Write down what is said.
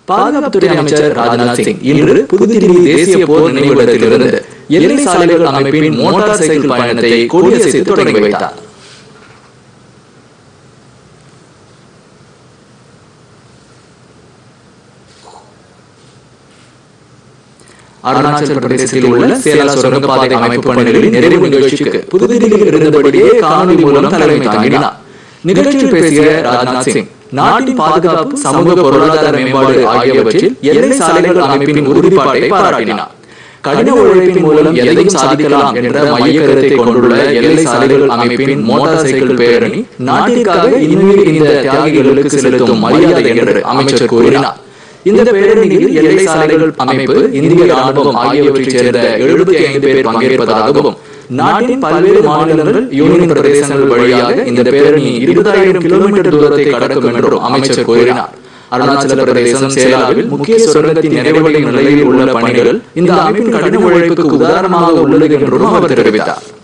பாதுகாப்புத்துறை அமைச்சர் ராஜ்நாத் சிங் இன்று புதுதில்லி தேசிய போர் நினைவிடத்திலிருந்து எல்லை சாலைகள் அமைப்பின் மோட்டார் சைக்கிள் பயணத்தை கொடியசைத்து தொடங்கி வைத்தார் அருணாச்சல பிரதேசத்தில் உள்ள சேலா சுரங்கப்பாதை அமைப்பு பணிகளின் நிறைவு நிகழ்ச்சிக்கு புதுதில்லியில் இருந்தபடியே காணொலி மூலம் தலைமை தாங்கினார் நிகழ்ச்சியில் பேசிய ராஜ்நாத் சிங் நாட்டின் பாதுகாப்பு சமூக பொருளாதார மேம்பாடு ஆகியவற்றில் எல்லை சாலைகள் அமைப்பின் உறுதிப்பாட்டை பாராட்டினார் கடின உழைப்பின் மூலம் எதையும் சாதிக்கலாம் என்ற மைய கருத்தை கொண்டுள்ள எல்லை சாலைகள் அமைப்பின் மோட்டார் சைக்கிள் பேரணி நாட்டிற்காக இனிமேல் இந்த தியாகிகளுக்கு செலுத்தும் மரியாதை என்று அமைச்சர் கூறினார் இந்த பேரணியில் எல்லை சாலைகள் அமைப்பு இந்திய ராணுவம் ஆகியவற்றைச் சேர்ந்த எழுபத்தி ஐந்து பேர் பங்கேற்பதாகவும் நாட்டின் பல்வேறு மாநிலங்கள் யூனியன் பிரதேசங்கள் வழியாக இந்த பேரணி இருபதாயிரம் கிலோமீட்டர் தூரத்தை கடக்கும் என்றும் அமைச்சர் கூறினார் அருணாச்சல பிரதேசம் சேலாவில் முக்கிய சுரங்கத்தின் நிறைவடையும் நிலையில் உள்ள பணிகள் இந்த அமைப்பின் கடின உழைப்புக்கு உதாரணமாக உள்ளது என்றும் அவர் தெரிவித்தார்